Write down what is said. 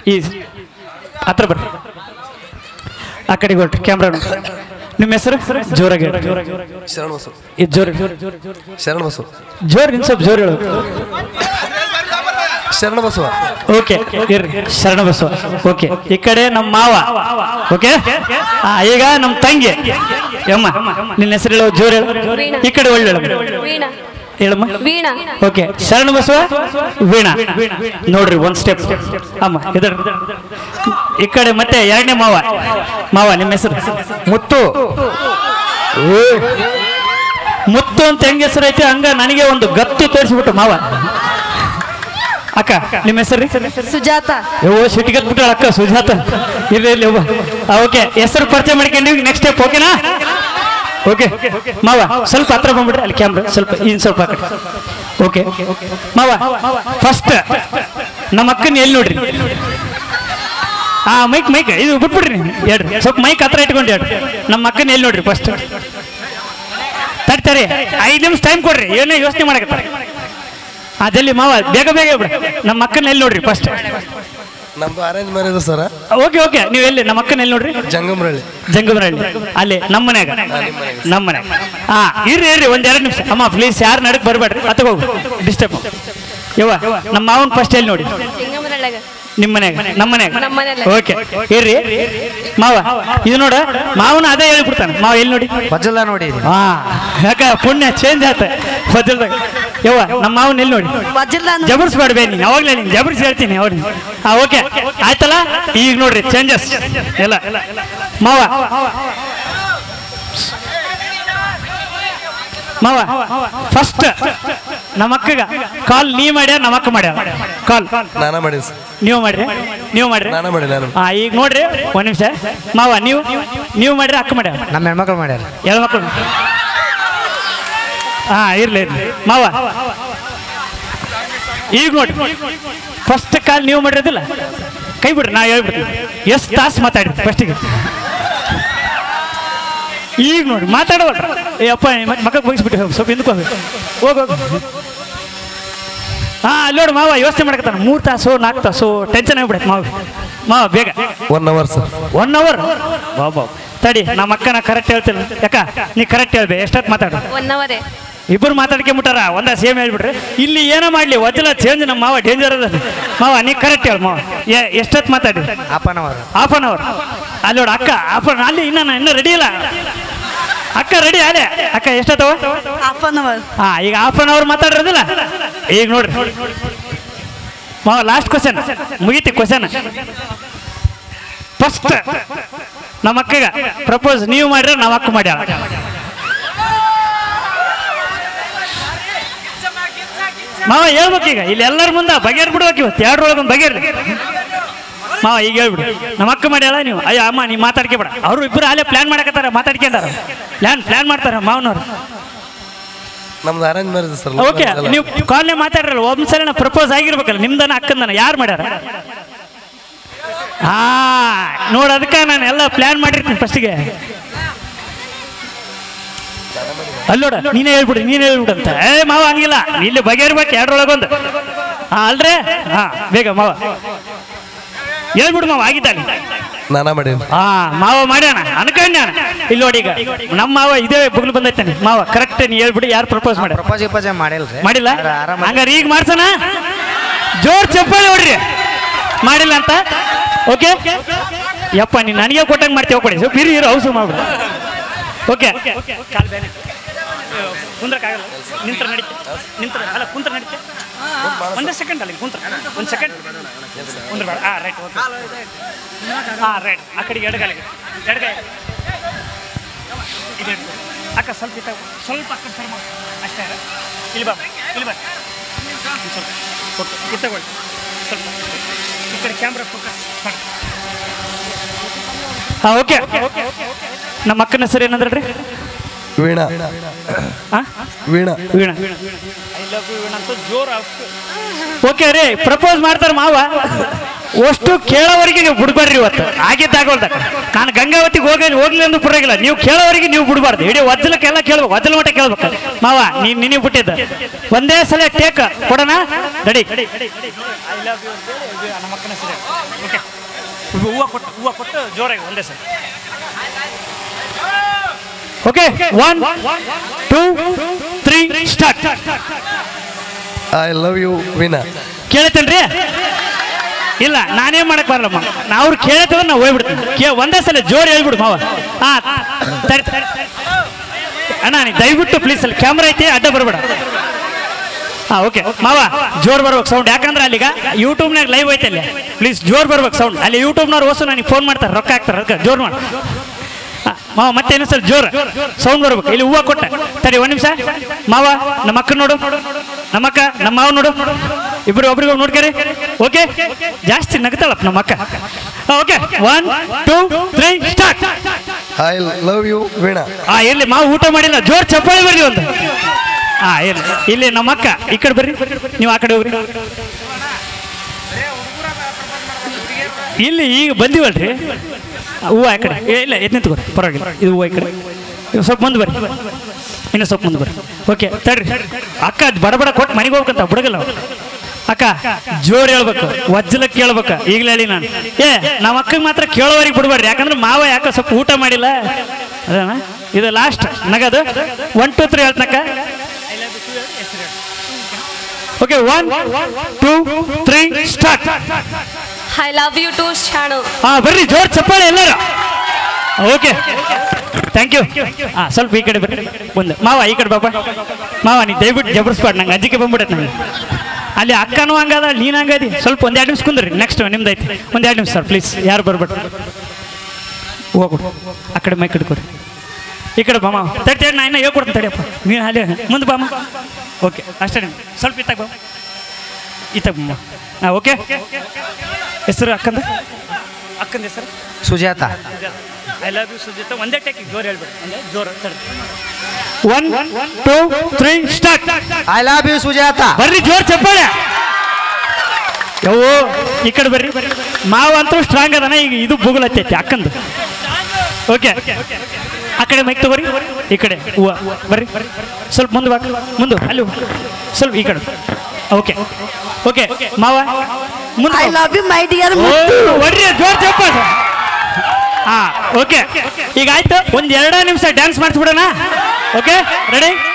ಈ ಹತ್ರ ಬರ್ರಿ ಆ ಕಡೆಗೆ ಹೊರಟ್ರಿ ಕ್ಯಾಮ್ರಾ ನಿಮ್ಮ ಹೆಸರು ಜೋರಾಗಿ ಹೇಳಿ. ಶರಣ ಬಸವ ಇದು ಜೋರ್ ಶರಣ ಬಸವ ಜೋರ್ ಇನ್ ಸ್ವಲ್ಪ ಜೋರ್ ಹೇಳು ಶರಣ ಬಸವ ಓಕೆ ಇರ್ರಿ ಶರಣ ಬಸವ ಓಕೆ ಈ ಕಡೆ ನಮ್ಮ ಮಾವ ಓಕೆ ಆ, ಈಗ ನಮ್ಮ ತಂಗಿ ಯಮ್ಮ ನಿನ್ನ ಹೆಸರು ಹೇಳು ಜೋರ್ ಹೇಳು ಈ ಕಡೆ ಒಳ್ಳೆ ಹೇಳು ವೀಣಾ ಹೇಳಮ್ಮ ವೀಣಾ ಓಕೆ ಶರಣ ಬಸವ ವೀಣಾ ನೋಡ್ರಿ ಒಂದ್ ಸ್ಟೆಪ್ ಅಮ್ಮ ಇದರ ಈ ಕಡೆ ಮತ್ತೆ ಎರಡನೇ ಮಾವ ಮಾವ ನಿಮ್ಮ ಹೆಸರು ಮುತ್ತು ಏ, ಮುತ್ತು ಅಂತ ಹೆಂಗ್ ಹೆಸರು ಐತೆ ಹಂಗ ನನಗೆ ಒಂದು ಗತ್ತು ತೋರಿಸ್ಬಿಟ್ಟು ಮಾವ ಅಕ್ಕ ನಿಮ್ಮ ಹೆಸರು ಸುಜಾತ ಯೋ ಸಿಟಿಗತ್ ಬಿಟ್ಟಾಳ ಅಕ್ಕ ಸುಜಾತ ಇರ್ಲಿ ಇರ್ಲಿ ಓಕೆ ಹೆಸರು ಪರಿಚಯ ಮಾಡ್ಕೊಂಡೀವಿ ನೆಕ್ಸ್ಟ್ ಸ್ಟೆಪ್ ಓಕೆನಾ ಓಕೆ ಮಾವ ಸ್ವಲ್ಪ ಹತ್ರ ಬಂದ್ಬಿಡ್ರಿ ಅಲ್ಲಿ ಕ್ಯಾಮ್ರಾ ಸ್ವಲ್ಪ ಇನ್ ಸ್ವಲ್ಪ ಆ ಕಡೆ ಓಕೆ ಮಾವ ಫಸ್ಟ್ ನಮ್ಮ ಅಕ್ಕನ ಎಲ್ಲಿ ನೋಡ್ರಿ ಹಾ ಮೈಕ್ ಮೈಕ್ ಇದು ಬಿಟ್ಬಿಡ್ರಿ ನೀವು ಹೇಳ್ರಿ ಸ್ವಲ್ಪ ಮೈಕ್ ಹತ್ರ ಇಟ್ಕೊಂಡು ಹೇಳ್ರಿ ನಮ್ಮ ಅಕ್ಕನ ಎಲ್ಲಿ ನೋಡ್ರಿ ಫಸ್ಟ್ ತಡ್ತಾರೆ ಐದು ನಿಮಿಷ ಟೈಮ್ ಕೊಡ್ರಿ ಏನೋ ಯೋಚನೆ ಮಾಡಕತ್ತಾರೆ ಅದಲ್ಲಿ ಮಾವ ಬೇಗ ಬೇಗ ಬಿಡ ನಮ್ಮ ಅಕ್ಕನ ಎಲ್ಲಿ ನೋಡ್ರಿ ಫಸ್ಟ್ ನಮ್ದು arrange marriage sir okay okay ನೀವು ಎಲ್ಲಿ ನಮ್ಮ ಅಕ್ಕನ ಎಲ್ಲಿ ನೋಡ್ರಿ ಜಂಗಮರಳ್ಳಿ ಜಂಗಮರಳ್ಳಿ ಅಲ್ಲಿ ನಮ್ಮ ಮನ್ಯಾಗ ನಮ್ಮ ಮನ್ಯಾಗ ಹಾ ಇರ್ರಿ ಇರ್ರಿ ಒಂದ್ ಎರಡು ನಿಮಿಷ ಅಮ್ಮ ಪ್ಲೀಸ್ ಯಾರು ನಡಕ್ ಬರಬೇಡ್ರಿ ಅತ್ತ ಹೋಗು ಡಿಸ್ಟರ್ಬ್ ಯವ್ವ ನಮ್ಮ ಮಾವನ್ ಫಸ್ಟ್ ಎಲ್ಲಿ ನೋಡಿ ಸಿಂಗಮರಳ್ಳಗ ನಿಮ್ಮ ಮನ್ಯಾಗ ನಮ್ಮ ಮನ್ಯಾಗ ನಮ್ಮ ಮನೆಯಲ್ಲೇ. ಓಕೆ ಇರ್ರಿ ಮಾವ ಇದು ನೋಡ ಮಾವನ ಅದೇ ಹೇಳ್ಬಿಡ್ತಾನೆ ಮಾವ ಎಲ್ಲಿ ನೋಡಿ ಬಜಲ್ಲ ನೋಡಿ ಹಾ ಯಾಕ ಪುಣ್ಯ ಚೇಂಜ್ ಆತ ಬದಲ್ದಾಗ ಯವ್ವ ನಮ್ಮ ಮಾವನ ಎಲ್ಲಿ ನೋಡಿ ವಜ್ರಲ ಜಬರ್ಸ್ಬೇಡ್ಬೇ ನೀನು ಯಾವಾಗಲೇ ನೀನು ಜಬರ್ಸಿ ಹೇಳ್ತೀನಿ ಅವ್ರಿಗೆ ಹಾ ಓಕೆ ಆಯ್ತಲ್ಲ ಈಗ ನೋಡ್ರಿ ಚೇಂಜಸ್ ಎಲ್ಲ ಮಾವ ಮಾವ ಫಸ್ಟ್ ನಮ್ಮ ಅಕ್ಕಗ ಕಾಲ್ ನೀ ಮಾಡ್ಯ ನಮ್ಮ ಅಕ್ಕ ಮಾಡ್ಯ ಕಾಲ್ ನಾನ ಮಾಡೀನಿ ಸರ್ ನೀವು ಮಾಡ್ರಿ ನೀವು ಮಾಡ್ರಿ ನಾನ ಮಾಡಿ ನಾನು ಹಾ ಈಗ ನೋಡ್ರಿ ಒಂದ್ ನಿಮಿಷ ಮಾವ ನೀವು ನೀವು ಮಾಡ್ರಿ ಅಕ್ಕ ಮಾಡ್ಯ ನಮ್ಮ ಹೆಣ್ಮಕ್ಳು ಮಾಡ್ಯಾರ ಹೆಣ್ಮಕ್ಳು ಹಾ ಇರ್ಲಿ ಇರ್ಲಿ ಮಾವ ಈಗ ನೋಡಿ ಫಸ್ಟ್ ಕಾಲ್ ನೀವು ಮಾಡಿರೋದಿಲ್ಲ ಕೈ ಬಿಡ್ರಿ ನಾ ಹೇಳ್ಬಿಡ್ತೀನಿ ಎಷ್ಟು ತಾಸು ಮಾತಾಡ್ರಿ ಫಸ್ಟಿಗೆ ಈಗ ನೋಡಿ ಮಾತಾಡೋಲ್ಲ ಏ ಅಪ್ಪ ಮಕ್ಕಳು ಮುಗಿಸ್ಬಿಟ್ಟು ಹೋಗು ಸ್ವಲ್ಪ ಹಿಂದಕ್ಕೆ ಹೋಗು ಹೋಗು ಹೋಗು ಹಾ ಅಲ್ಲಿ ನೋಡಿ ಮಾವ ಯೋಚನೆ ಮಾಡಕತ್ತಾನ ಮೂರು ತಾಸು ನಾಲ್ಕು ತಾಸು ಟೆನ್ಷನ್ ಆಗ್ಬಿಡತ್ತೆ ಮಾವ ಮಾವ ಬೇಗ one hour sir one hour ಬಾಬಾ ತಡಿ ನಮ್ಮ ಅಕ್ಕನ ಕರೆಕ್ಟ್ ಹೇಳ್ತೀನಿ ಯಾಕ ನೀ ಕರೆಕ್ಟ್ ಹೇಳ್ಬೇ ಎಷ್ಟೊತ್ತು ಮಾತಾಡು ಒನ್ ಅವರೇ ಇಬ್ಬರು ಮಾತಾಡ್ಕೊಂಬಿಟ್ಟಾರ ಒಂದ ಸೇಮ್ ಹೇಳ್ಬಿಟ್ರಿ ಇಲ್ಲಿ ಏನೋ ಮಾಡ್ಲಿ ಒದ್ದಲ ಚೇಂಜ್ ನಮ್ಮ ಮಾವ ಡೇಂಜರ್ ಅದ ಮಾವ ನೀ ಕರೆಕ್ಟ್ ಹೇಳು ಮಾವ ಎಷ್ಟೊತ್ತು ಮಾತಾಡಿ ಅಪ್ಪನವರು ಹಾಫ್ ಅನ್ ಅವರ್ ಅಲ್ಲಿ ನೋಡು ಅಕ್ಕ ಹಾಫ್ ಅನ್ ಅಲ್ಲಿ ಇನ್ನ ನಾ ಇನ್ನೂ ರೆಡಿ ಇಲ್ಲ ಅಕ್ಕ ರೆಡಿ ಅದೇ ಅಕ್ಕ ಎಷ್ಟತ್ತವ ಹಾಫ್ ಅನ್ ಅವರ್ ಹಾ ಈಗ ಹಾಫ್ ಅನ್ ಅವರ್ ಮಾತಾಡಿರೋದಿಲ್ಲ ಈಗ ನೋಡ್ರಿ ಮಾವ ಲಾಸ್ಟ್ ಕ್ವಶನ್ ಮುಗೀತಿ ಕ್ವಶನ್ ಫಸ್ಟ್ ನಮ್ಮ ಅಕ್ಕಗ ಪ್ರಪೋಸ್ ನೀವು ಮಾಡ್ರೆ ನಮ್ಮ ಅಕ್ಕ ಮಾಡ್ಯಾಳ ಮಾವ ಹೇಳ್ಬೇಕು ಈಗ ಇಲ್ಲಿ ಎಲ್ಲರ ಮುಂದೆ ಬಗೆಹರ್ ಬಿಡ್ಬೇಕು ಇವತ್ತು ಎರಡರೊಳಗೆ ಒಂದು ಬಗೆಹರ್ಲಿ ಮಾವ ಈಗ ಹೇಳ್ಬಿಡು ನಮ್ಮ ಅಕ್ಕ ಮಾಡ್ಯಾಳ ನೀವು ಅಯ್ಯ ಅಮ್ಮ ನೀವು ಮಾತಾಡ್ಕೊಬೇಡ ಅವರು ಇಬ್ಬರು ಅಲ್ಲೇ ಪ್ಲಾನ್ ಮಾಡಕತ್ತಾರ ಮಾತಾಡ್ಕೊಂಡಾರ ಪ್ಲಾನ್ ಪ್ಲಾನ್ ಮಾಡ್ತಾರ ಮಾವನವ್ರು ನಮ್ದು ಅರೇಂಜ್ ಮ್ಯಾರೇಜ್ ಸರ್ ಓಕೆ ನೀವು ಕಾಲ್ನೇ ಮಾತಾಡ್ರಲ್ಲ ಒಂದ್ಸಲ ನಾ ಪ್ರಪೋಸ್ ಆಗಿರ್ಬೇಕಲ್ಲ ನಿಮ್ದನ ಅಕ್ಕಂದನ ಯಾರು ಮಾಡ್ಯಾರ ಹಾ ನೋಡ ಅದಕ್ಕೆ ನಾನು ಎಲ್ಲ ಪ್ಲಾನ್ ಮಾಡಿರ್ತೀನಿ ಫಸ್ಟಿಗೆ ಅಲ್ಲೋಡ ನೀನೇ ಹೇಳ್ಬಿಡಿ ನೀನೇ ಹೇಳ್ಬಿಡು ಅಂತ ಏ ಮಾವ ಹಂಗಿಲ್ಲ ಇಲ್ಲಿ ಬಗೆಹರ್ಬೇಕು ಎರಡರೊಳಗೊಂದು ಹಾ ಅಲ್ರೇ ಹಾ ಬೇಗ ಮಾವ ಹೇಳ್ಬಿಡು ಮಾವ ಆಗಿದ್ದಾನೆ ನಾನ ಮಾಡೀನಿ ಹಾ ಮಾವ ಮಾಡ್ಯಾನ ಅನ್ಕೊಂಡ್ಯಾನ ಇಲ್ಲಿ ನೋಡಿ ಈಗ ನಮ್ಮ ಮಾವ ಇದೇ ಬುಗ್ಲು ಬಂದೈತಾನೆ ಮಾವ ಕರೆಕ್ಟ್ ನೀ ಹೇಳ್ಬಿಡಿ ಯಾರು ಪ್ರಪೋಸ್ ಮಾಡ್ಯಾರ ಪ್ರಪೋಸ್ ಗಿಪೋಸ್ ಏನ್ ಮಾಡಿಲ್ರಿ ಮಾಡಿಲ್ಲ ಆರ- ಆರಾಮ ಹಂಗಾರೆ ಈಗ ಮಾಡ್ಸೋಣ ಜೋರ್ ಚಪ್ಪಾಳಿ ಹೊಡ್ರಿ ಮಾಡಿಲ್ಲ ಅಂತ ಓಕೆ ಯಪ್ಪ ನೀನು ನನಗೆ ಕೊಟ್ಟಂಗೆ ಮಾಡ್ತೀವಿ ಕೊಡಿ ಸ್ವಲ್ಪ ಇರು ಇರು ಔಸು ಮಾಡ್ಬಿಡು ಓಕೆ ಕುಂದ್ರಕ್ಕಾಗಲ್ಲ ನಿಂತ್ರ ನಡೀತೆ ನಿಂತ್ರ ಅಲ್ಲ ಕುಂತ್ರ ನಡೀತೆ ಒಂದೇ ಸೆಕೆಂಡ್ ಅಲ್ಲಿ ಕುಂತ್ರ ಒಂದು ಸೆಕೆಂಡ್ ಕುಂದ್ರ ಬೇಡ ಹಾಂ ರೈಟ್ ಓಕೆ ಹಾಂ ರೈಟ್ ಆ ಕಡೆಗೆ ಎಡಗಾಲಿಗೆ ಎಡಗಾಯ ಇದು ಹಿಡ್ಕೊ. ಅಕ್ಕ ಸ್ವಲ್ಪ ಇತ್ತ ಸ್ವಲ್ಪ ಅಕ್ಕ ಸರ್ ಮಾಡು ಅಷ್ಟೇ ಇಲ್ಲಿ ಬಾ ಇಲ್ಲಿ ಬಾ ಒಂದ್ ಸ್ವಲ್ಪ ಓಕೆ ಇದು ತಗೊಳ್ಳಿ ಸ್ವಲ್ಪ ಈ ಕಡೆ ಕ್ಯಾಮ್ರಾ ಫೋಕಸ್ ಮಾಡಿ ಹಾಂ ಓಕೆ ನಮ್ಮ ಅಕ್ಕನ ಹೆಸರು ಏನಂದ್ರಿ ವೀಣಾ ಹಾಂ Veena Veena I love you Veena ಅಂತ ಜೋರ ಓಕೆ ರೀ ಪ್ರಪೋಸ್ ಮಾಡ್ತಾರೆ ಮಾವ ಅಷ್ಟು ಕೇಳೋವರೆಗೆ ನೀವು ಬಿಡ್ಬಾರ್ರಿ ಇವತ್ತು ಆಗಿದ್ದಾಗೋಲ್ದಾಗ ನಾನು ಗಂಗಾವತಿಗೆ ಹೋಗಿ ಹೋಗ್ಲಿ ಅಂದ್ರೂ ಪರವಾಗಿಲ್ಲ ನೀವು ಕೇಳೋವರೆಗೆ ನೀವು ಬಿಡಬಾರ್ದು ಇಡೀ ವಜ್ಜಲಕ್ಕೆಲ್ಲ ಕೇಳ್ಬೇಕು ವಜ್ಜಲ ಮಟ್ಟ ಕೇಳ್ಬೇಕು ಮಾವ ನೀ ನಿನಗೆ ಬಿಟ್ಟಿದ್ದ ಒಂದೇ ಸಲ ಟೇಕ್ ಕೊಡೋಣ ರೆಡಿ ಐ ಲವ್ ಯು ನಮ್ಮ ಅಕ್ಕನ ಹೆಸರು ಓಕೆ ಹೂವು ಕೊಟ್ಟು ಹೂವು ಕೊಟ್ಟು ಜೋರಾಗಿ ಒಂದೇ ಸಲ okay one two three start I love you Veena ಕೇಳತ್ತೇನ್ರಿ ಇಲ್ಲ ನಾನೇ ಮಾಡಕ್ ಬರಲ್ಲಮ್ಮ ನಾ ಅವ್ರು ಕೇಳತ್ತಂದ್ರೆ ನಾವು ಹೋಗ್ಬಿಡ್ತೀನಿ ಕೇ ಒಂದೇ ಸಲ ಜೋರ್ ಹೇಳ್ಬಿಡು ಮಾವ ಹಾ ತಡಿ ತಡಿ. ಅಣ್ಣ ನೀ ದಯವಿಟ್ಟು ಪ್ಲೀಸ್ ಅಲ್ಲಿ ಕ್ಯಾಮ್ರಾ ಐತಿ ಅಡ್ಡ ಬರಬೇಡ ಹಾ ಓಕೆ ಮಾವ ಜೋರ್ ಬರ್ಬೇಕು ಸೌಂಡ್ ಯಾಕಂದ್ರೆ ಅಲ್ಲಿಗ ಯೂಟ್ಯೂಬ್ನಾಗ ಲೈವ್ ಐತೆ ಅಲ್ಲಿ ಪ್ಲೀಸ್ ಜೋರ್ ಬರ್ಬೇಕು ಸೌಂಡ್ ಅಲ್ಲಿ ಯೂಟ್ಯೂಬ್ನವ್ರು ಹೊಸ ನನಗೆ ಫೋನ್ ಮಾಡ್ತಾರೆ ರೊಕ್ಕ ಹಾಕ್ತಾರೆ ಅದಕ್ಕೆ ಜೋರ್ ಮಾಡಿ ಹಾ, ಮಾವ ಮತ್ತೆ ಏನು ಸರ್ ಜೋರ್ ಸೌಂಡ್ ಬರ್ಬೇಕು ಇಲ್ಲಿ ಹೂವು ಕೊಟ್ಟ ತಡಿ ಒಂದ್ ನಿಮಿಷ ಮಾವ ನಮ್ಮ ಅಕ್ಕ ನೋಡು ನಮ್ಮ ಅಕ್ಕ ನಮ್ಮ ಮಾವ ನೋಡು ಇಬ್ರು ಒಬ್ರಿಗೆ ನೋಡ್ಕರಿ ಓಕೆ ಜಾಸ್ತಿ ನಗ್ತಾಳಪ್ಪ ನಮ್ಮ ಅಕ್ಕ okay one two three start I love you Veena ಆ ಇರ್ಲಿ ಮಾವು ಊಟ ಮಾಡಿಲ್ಲ ಜೋರ್ ಚಪ್ಪಾಳಿ ಬರ್ರಿ ಒಂದು ಹಾ ಇರ್ಲಿ ಇಲ್ಲಿ ನಮ್ಮ ಅಕ್ಕ ಈ ಕಡೆ ಬರ್ರಿ ನೀವು ಆ ಕಡೆ ಹೋಗ್ರಿ ಇಲ್ಲಿ ಈಗ ಬಂದಿವಲ್ರಿ ಹೂವು ಆ ಕಡೆ ಏ, ಇಲ್ಲ ಎದ್ ನಿಂತ್ಕೊರಿ ಪರವಾಗಿಲ್ಲ ಇದು ಹೂವು ಈ ಕಡೆ ಇದು ಸ್ವಲ್ಪ ಮುಂದೆ ಬರ್ರಿ ಇನ್ನು ಸ್ವಲ್ಪ ಮುಂದೆ ಬರ್ರಿ ಓಕೆ ತಡ್ರಿ ಅಕ್ಕ ಬಡ ಬಡ ಕೊಟ್ಟು ಮನೆಗೆ ಹೋಗ್ಬೇಕಂತ ಬುಡಗಲ್ಲ ಅವ್ರು. ಅಕ್ಕ ಜೋರ್ ಹೇಳ್ಬೇಕು ವಜ್ಜಲ ಕೇಳ್ಬೇಕು ಈಗಲೇ ಹೇಳಿ ನಾನು ಏ ನಮ್ಮ ಅಕ್ಕಗೆ ಮಾತ್ರ ಕೇಳೋವರೆಗೆ ಬಿಡ್ಬೇಡ್ರಿ ಯಾಕಂದ್ರೆ ಮಾವ ಯಾಕೆ ಸ್ವಲ್ಪ ಊಟ ಮಾಡಿಲ್ಲ ಅದೇನಾ ಇದು ಲಾಸ್ಟ್ ನಗದು ಒನ್ ಟೂ ತ್ರೀ ಹೇಳ್ತನಕ್ಕ okay one two three start I love you too ಶಾಣು ಹಾ ಬರ್ರಿ ಜೋರ್ ಚಪ್ಪಾಳೆ ಎಲ್ಲರೂ ಓಕೆ ಥ್ಯಾಂಕ್ ಯು ಹಾ ಸ್ವಲ್ಪ ಈ ಕಡೆ ಬರ್ರಿ ಮುಂದೆ ಮಾವ ಈ ಕಡೆ ಬಾಪ ಮಾವ ನೀ ದಯವಿಟ್ಟು ಜಬರ್ಸ್ಬಾರ್ದು ನಂಗೆ ಅಜ್ಜಿಗೆ ಬಂದ್ಬಿಡತ್ತೆ ನಂಗೆ ಅಲ್ಲಿ ಅಕ್ಕನೂ ಹಂಗದ ನೀನು ಹಂಗದಿ ಸ್ವಲ್ಪ ಒಂದು ಎರಡು ನಿಮಿಷ ಕುಂದ್ರಿ ನೆಕ್ಸ್ಟ್ ನಿಮ್ದು ಐತಿ ಒಂದು ಎರಡು ನಿಮಿಷ ಸರ್ ಪ್ಲೀಸ್ ಯಾರು ಬರ್ಬೇಡ್ರಿ ಹೋಗ್ಬಿಡು ಆ ಕಡೆ ಮೈ ಕಡ್ಕೊರಿ ಈ ಕಡೆ ಬಾಮ ತಡಿ ತಡಿ ನಾ ಇನ್ನ ಹೇಳ್ಕೊಡ್ತೀನಿ ತಡಿಯಪ್ಪ ನೀನು ಅಲ್ಲಿ ಮುಂದೆ ಬಾಮ ಓಕೆ ಅಷ್ಟೇ ನಿಮ್ಗೆ ಸ್ವಲ್ಪ ಇತ್ತಾಗ ಬಾ ಇತ್ತಾಗ ಬಾಮ ಹಾಂ ಓಕೆ ಹೆಸರು ಅಕ್ಕಂದ ಅಕ್ಕಂದ ಹೆಸರು Sujata I love you Sujita ಒಂದೇ ಟೇಕ್ ಜೋರ್ ಹೇಳ್ಬೇಡಿ ಒಂದೇ ಜೋರ್ one two three start I love you Sujata ಬರ್ರಿ ಜೋರ್ ಚಪ್ಪಾಳೆ ಯವ್ವೋ ಈ ಕಡೆ ಬರ್ರಿ ಮಾವ ಅಂತೂ ಸ್ಟ್ರಾಂಗ್ ಅದನ ಈಗ ಇದು ಬುಗುಲತ್ತೈತಿ ಅಕ್ಕಂದು ಓಕೆ ಆ ಕಡೆ ಮೈಕ್ ತಗೋರಿ ಈ ಕಡೆ ಹೂವ ಬರ್ರಿ ಸ್ವಲ್ಪ ಮುಂದೆ ಬಾ ಮುಂದೆ ಅಲ್ಲಿ ಹೋಗು. ಸ್ವಲ್ಪ ಈ ಕಡೆ ಓಕೆ ಓಕೆ ಮಾವ ಮುಂದೆ I love you my dear ಓ, ಹೊಡ್ರಿ ಜೋರ್ ಚಪ್ಪಾಳೆ ಹಾ ಓಕೆ ಈಗ ಆಯ್ತು ಒಂದ್ ಎರಡ ನಿಮಿಷ ಡ್ಯಾನ್ಸ್ ಮಾಡಿಸ್ಬಿಡೋಣ ಓಕೆ ರೆಡಿ